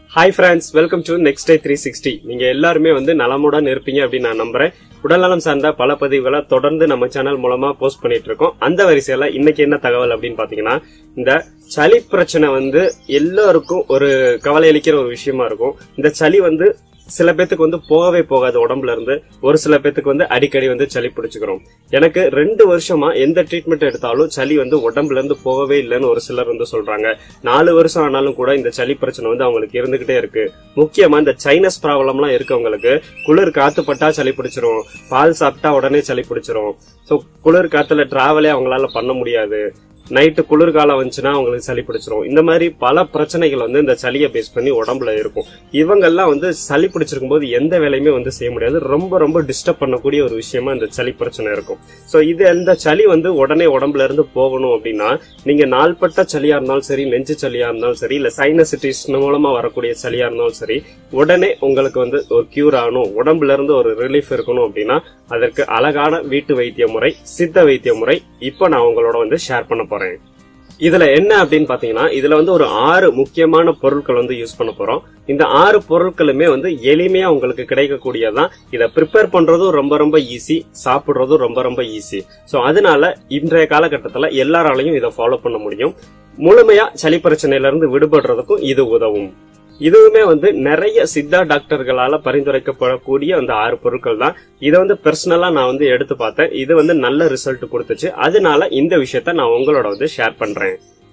hi friends welcome to next day three sixty நீங்க எல்லாருமே வந்து நலமுடன் இருப்பீங்க அப்படின்னு நான் நம்புறேன் உடல்நலம் சார்ந்த பல பதிவுகளை தொடர்ந்து நம்ம சேனல் மூலமா போஸ்ட் பண்ணிட்டு இருக்கோம் அந்த வரிசையில இன்னைக்கு என்ன தகவல் அப்படின்னு பாத்தீங்கன்னா இந்த சளி பிரச்சனை வந்து எல்லாருக்கும் ஒரு கவலை அளிக்கிற ஒரு விஷயமா இருக்கும் இந்த சளி வந்து சில பேத்துக்கு வந்து போகவே போகாது உடம்புல இருந்து ஒரு சில பேத்துக்கு வந்து அடிக்கடி வந்து சளி பிடிச்சுக்கிறோம் எனக்கு ரெண்டு வருஷமா எந்த ட்ரீட்மெண்ட் எடுத்தாலும் சளி வந்து உடம்புல இருந்து போகவே இல்லைன்னு ஒரு சிலர் வந்து சொல்றாங்க நாலு வருஷம் ஆனாலும் கூட இந்த சளி பிரச்சனை வந்து அவங்களுக்கு இருந்துகிட்டே இருக்கு முக்கியமா இந்த சைனஸ் ப்ராப்ளம்லாம் இருக்கவங்களுக்கு குளிர் காத்து பட்டா சளி பிடிச்சிரும் பால் சாப்பிட்டா உடனே சளி பிடிச்சிரும் ஸோ குளிர் காத்துல டிராவலே அவங்களால பண்ண முடியாது நைட்டு குளிர்காலம் வந்துச்சுன்னா அவங்களுக்கு சளி பிடிச்சிரும் இந்த மாதிரி பல பிரச்சனைகள் வந்து இந்த சளியை பேஸ் பண்ணி உடம்புல இருக்கும் இவங்கெல்லாம் வந்து சளி பிடிச்சிருக்கும் போது எந்த வேலையுமே வந்து செய்ய முடியாது ரொம்ப ரொம்ப டிஸ்டர்ப் பண்ணக்கூடிய ஒரு விஷயமா இந்த சளி பிரச்சனை இருக்கும் சோ இது இந்த சளி வந்து உடனே உடம்புல இருந்து போகணும் அப்படின்னா நீங்க நாள்பட்ட சளியா இருந்தாலும் சரி நெஞ்சு சளியா இருந்தாலும் சரி இல்ல சைனசிட்டிஸ் மூலமா வரக்கூடிய சளியா இருந்தாலும் சரி உடனே உங்களுக்கு வந்து ஒரு கியூர் ஆகணும் உடம்புல இருந்து ஒரு ரிலீஃப் இருக்கணும் அப்படின்னா அதற்கு அழகான வீட்டு வைத்திய முறை சித்த வைத்திய முறை இப்போ நான் உங்களோட வந்து ஷேர் பண்ண போறேன் இதுல என்ன அப்படின்னு பாத்தீங்கன்னா இதுல வந்து ஒரு ஆறு முக்கியமான பொருட்கள் வந்து யூஸ் பண்ண போறோம் இந்த ஆறு பொருட்களுமே வந்து எளிமையா உங்களுக்கு கிடைக்கக்கூடியதான் இதை ப்ரிப்பேர் பண்றதும் ரொம்ப ரொம்ப ஈஸி சாப்பிடுறதும் ரொம்ப ரொம்ப ஈஸி சோ அதனால இன்றைய காலகட்டத்துல எல்லாராலையும் இதை ஃபாலோ பண்ண முடியும் முழுமையா சளி பிரச்சனையில இருந்து விடுபடுறதுக்கும் இது உதவும் இதுவுமே வந்து நிறைய சித்தா டாக்டர்களால பரிந்துரைக்கப்படக்கூடிய அந்த ஆறு பொருட்கள் தான் இதை வந்து பர்சனலா நான் வந்து எடுத்து பார்த்தேன் இது வந்து நல்ல ரிசல்ட் கொடுத்துச்சு அதனால இந்த விஷயத்த நான் உங்களோட வந்து ஷேர் பண்றேன்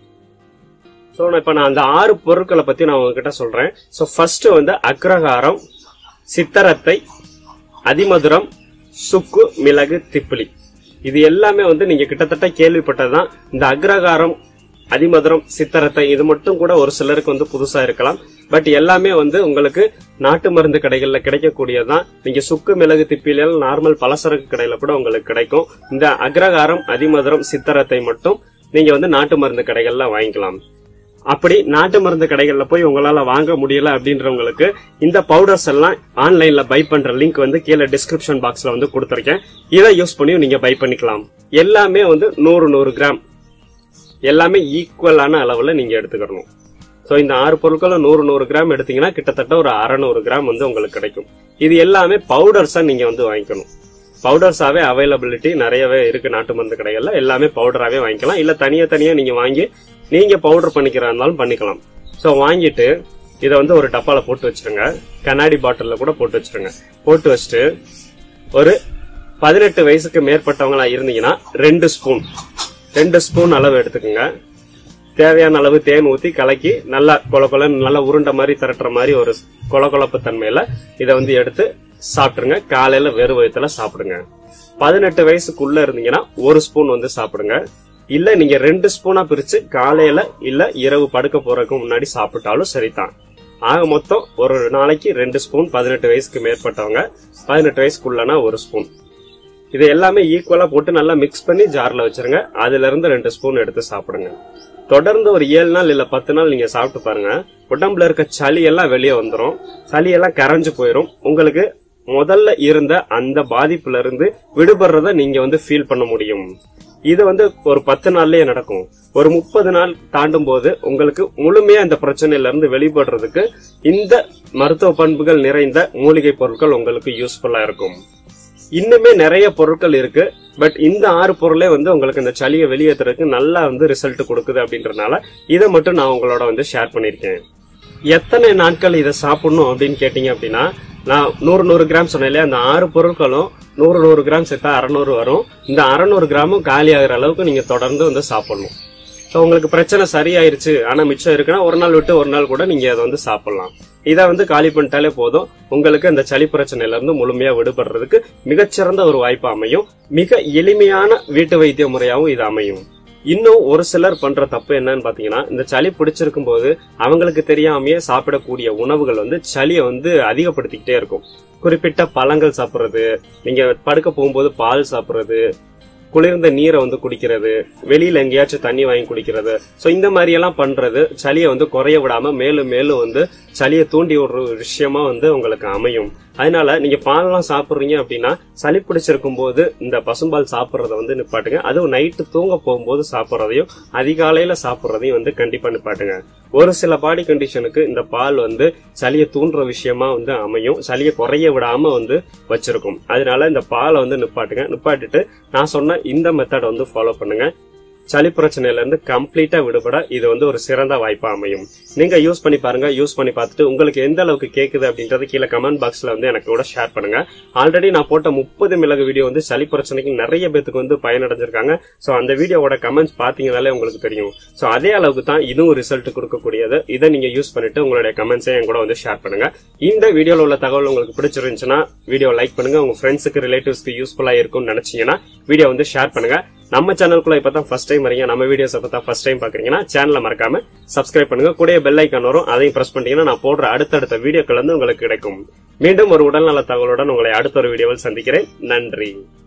ஸோ இப்ப நான் அந்த ஆறு பொருட்களை பத்தி நான் உங்ககிட்ட சொல்றேன் ஸோ ஃபர்ஸ்ட் வந்து அக்ரகாரம் சித்தரத்தை அதிமதுரம் சுக்கு மிளகு திப்பிலி இது எல்லாமே வந்து நீங்க கிட்டத்தட்ட கேள்விப்பட்டதுதான் இந்த அக்ரகாரம் அதிமதுரம் சித்தரத்தை இது மட்டும் கூட ஒரு சிலருக்கு வந்து புதுசா இருக்கலாம் பட் எல்லாமே வந்து உங்களுக்கு நாட்டு மருந்து கடைகள்ல கிடைக்கக்கூடியதுதான் நீங்க சுக்கு மிளகு திப்பிலியல் நார்மல் பலசரக்கு கடையில கூட உங்களுக்கு கிடைக்கும் இந்த அக்ரகாரம் அதிமதுரம் சித்தரத்தை மட்டும் நீங்க வந்து நாட்டு மருந்து கடைகள்ல வாங்கிக்கலாம் அப்படி நாட்டு மருந்து கடைகள்ல போய் உங்களால வாங்க முடியல அப்படின்றவங்களுக்கு இந்த பவுடர்ஸ் எல்லாம் ஆன்லைன்ல பை பண்ற லிங்க் வந்து கீழே டிஸ்கிரிப்ஷன் பாக்ஸ்ல வந்து கொடுத்துருக்கேன் இதை யூஸ் பண்ணி நீங்க பை பண்ணிக்கலாம் எல்லாமே வந்து நூறு நூறு கிராம் எல்லாமே ஈக்குவலான அளவுல நீங்க எடுத்துக்கணும் சோ இந்த ஆறு பொருட்களும் நூறு நூறு கிராம் எடுத்தீங்கன்னா கிட்டத்தட்ட ஒரு அறநூறு கிராம் வந்து உங்களுக்கு கிடைக்கும் இது எல்லாமே பவுடர்ஸா நீங்க வந்து வாங்கிக்கணும் பவுடர்ஸாவே அவைலபிலிட்டி நிறையவே இருக்கு நாட்டு மருந்து கடைகள்ல எல்லாமே பவுடராவே வாங்கிக்கலாம் இல்ல தனியா தனியா நீங்க வாங்கி நீங்க பவுடர் பண்ணிக்கிறா இருந்தாலும் பண்ணிக்கலாம் சோ வாங்கிட்டு இதை வந்து ஒரு டப்பால போட்டு வச்சிருங்க கண்ணாடி பாட்டில்ல கூட போட்டு வச்சிருங்க போட்டு வச்சுட்டு ஒரு பதினெட்டு வயசுக்கு மேற்பட்டவங்களா இருந்தீங்கன்னா ரெண்டு ஸ்பூன் ரெண்டு ஸ்பூன் அளவு எடுத்துக்கோங்க தேவையான அளவு தேன் ஊத்தி கலக்கி நல்லா கொல கொலன்னு நல்லா உருண்டை மாதிரி திரட்டுற மாதிரி ஒரு கொல கொலப்பு தன்மையில இதை வந்து எடுத்து சாப்பிட்டுருங்க காலையில வெறும் வயிற்றுல சாப்பிடுங்க பதினெட்டு வயசுக்குள்ள இருந்தீங்கன்னா ஒரு ஸ்பூன் வந்து சாப்பிடுங்க இல்ல நீங்க ரெண்டு ஸ்பூனா பிரிச்சு காலையில இல்ல இரவு படுக்க போறதுக்கு முன்னாடி சாப்பிட்டாலும் சரிதான் ஆக மொத்தம் ஒரு நாளைக்கு ரெண்டு ஸ்பூன் பதினெட்டு வயசுக்கு மேற்பட்டவங்க பதினெட்டு வயசுக்குள்ளனா ஒரு ஸ்பூன் இது எல்லாமே ஈக்குவலா போட்டு நல்லா மிக்ஸ் பண்ணி ஜார்ல வச்சிருங்க அதுல இருந்து ரெண்டு ஸ்பூன் எடுத்து சாப்பிடுங்க தொடர்ந்து ஒரு ஏழு நாள் இல்ல பத்து நாள் நீங்க சாப்பிட்டு பாருங்க உடம்புல இருக்க சளி எல்லாம் வெளியே வந்துரும் சளி எல்லாம் கரைஞ்சு போயிரும் உங்களுக்கு முதல்ல இருந்த அந்த பாதிப்புல இருந்து விடுபடுறத நீங்க வந்து ஃபீல் பண்ண முடியும் இது வந்து ஒரு பத்து நாள்லயே நடக்கும் ஒரு முப்பது நாள் தாண்டும் போது உங்களுக்கு முழுமையா இந்த பிரச்சனையில இருந்து வெளிப்படுறதுக்கு இந்த மருத்துவ பண்புகள் நிறைந்த மூலிகை பொருட்கள் உங்களுக்கு யூஸ்ஃபுல்லா இருக்கும் இன்னுமே நிறைய பொருட்கள் இருக்கு பட் இந்த ஆறு பொருளே வந்து உங்களுக்கு இந்த சளியை வெளியேற்றுறதுக்கு நல்லா வந்து ரிசல்ட் கொடுக்குது அப்படின்றனால இதை மட்டும் நான் உங்களோட வந்து ஷேர் பண்ணிருக்கேன் எத்தனை நாட்கள் இதை சாப்பிடணும் அப்படின்னு கேட்டீங்க அப்படின்னா நான் நூறு நூறு கிராம் சொன்னேன் அந்த ஆறு பொருட்களும் நூறு நூறு கிராம் சேர்த்தா அறநூறு வரும் இந்த அறநூறு கிராமும் காலி ஆகிற அளவுக்கு நீங்க தொடர்ந்து வந்து சாப்பிடணும் ஸோ உங்களுக்கு பிரச்சனை சரியாயிருச்சு ஆனா மிச்சம் இருக்குன்னா ஒரு நாள் விட்டு ஒரு நாள் கூட நீங்க அதை வந்து சாப்பிடலாம் இதை வந்து காலி பண்ணிட்டாலே போதும் உங்களுக்கு அந்த சளி பிரச்சனையில இருந்து முழுமையா விடுபடுறதுக்கு மிகச்சிறந்த ஒரு வாய்ப்பு அமையும் மிக எளிமையான வீட்டு வைத்திய முறையாவும் இது அமையும் இன்னும் ஒரு சிலர் பண்ற தப்பு என்னன்னு பாத்தீங்கன்னா இந்த சளி பிடிச்சிருக்கும் போது அவங்களுக்கு தெரியாமயே சாப்பிடக்கூடிய உணவுகள் வந்து சளியை வந்து அதிகப்படுத்திக்கிட்டே இருக்கும் குறிப்பிட்ட பழங்கள் சாப்பிடுறது நீங்க படுக்க போகும்போது பால் சாப்பிடுறது குளிர்ந்த நீரை வந்து குடிக்கிறது வெளியில எங்கேயாச்சும் தண்ணி வாங்கி குடிக்கிறது சோ இந்த மாதிரி எல்லாம் பண்றது சளியை வந்து குறைய விடாம மேலும் மேலும் வந்து சளியை தூண்டி விடுற ஒரு விஷயமா வந்து உங்களுக்கு அமையும் அதனால நீங்க பால்லாம் சாப்பிடுறீங்க அப்படின்னா சளி பிடிச்சிருக்கும் போது இந்த பசும்பால் சாப்பிடுறத வந்து நிப்பாட்டுங்க அதுவும் நைட்டு தூங்க போகும்போது சாப்பிடுறதையும் அதிகாலையில சாப்பிடுறதையும் வந்து கண்டிப்பா நிப்பாட்டுங்க ஒரு சில பாடி கண்டிஷனுக்கு இந்த பால் வந்து சளியை தூண்டுற விஷயமா வந்து அமையும் சளியை குறைய விடாம வந்து வச்சிருக்கும் அதனால இந்த பாலை வந்து நிப்பாட்டுங்க நிப்பாட்டிட்டு நான் சொன்ன இந்த மெத்தட் வந்து ஃபாலோ பண்ணுங்க சளி பிரச்சனையில இருந்து கம்ப்ளீட்டா விடுபட இது வந்து ஒரு சிறந்த வாய்ப்பா அமையும் நீங்க யூஸ் பண்ணி பாருங்க யூஸ் பண்ணி பார்த்துட்டு உங்களுக்கு எந்த அளவுக்கு கேக்குது அப்படின்றது கீழே கமெண்ட் பாக்ஸ்ல வந்து எனக்கு கூட ஷேர் பண்ணுங்க ஆல்ரெடி நான் போட்ட முப்பது மிளகு வீடியோ வந்து சளி பிரச்சனைக்கு நிறைய பேத்துக்கு வந்து பயனடைஞ்சிருக்காங்க சோ அந்த வீடியோவோட கமெண்ட்ஸ் பாத்தீங்கனாலே உங்களுக்கு தெரியும் சோ அதே அளவுக்கு தான் இதுவும் ரிசல்ட் கொடுக்கக்கூடியது இதை நீங்க யூஸ் பண்ணிட்டு உங்களுடைய கமெண்ட்ஸை என் கூட வந்து ஷேர் பண்ணுங்க இந்த வீடியோல உள்ள தகவல் உங்களுக்கு பிடிச்சிருந்துச்சுன்னா வீடியோ லைக் பண்ணுங்க உங்க ஃப்ரெண்ட்ஸுக்கு ரிலேட்டிவ்ஸ்க்கு யூஸ்ஃபுல்லா இருக்கும்னு நினைச்சீங்கன்னா வீடியோ வந்து ஷேர் பண்ணுங்க நம்ம சேனலுக்குள்ள இப்பதான் ஃபர்ஸ்ட் டைம் வரீங்க நம்ம வீடியோஸ் இப்பதான் ஃபர்ஸ்ட் டைம் பாக்குறீங்கன்னா சேனலை மறக்காம சப்ஸ்கிரைப் பண்ணுங்க கூட பெல் ஐக்கான் வரும் அதையும் பிரஸ் பண்ணிட்டீங்கன்னா நான் போடுற அடுத்தடுத்த வீடியோக்கள் வந்து உங்களுக்கு கிடைக்கும் மீண்டும் ஒரு உடல்நல தகவலுடன் உங்களை அடுத்த ஒரு வீடியோவில் சந்திக்கிறேன் நன்றி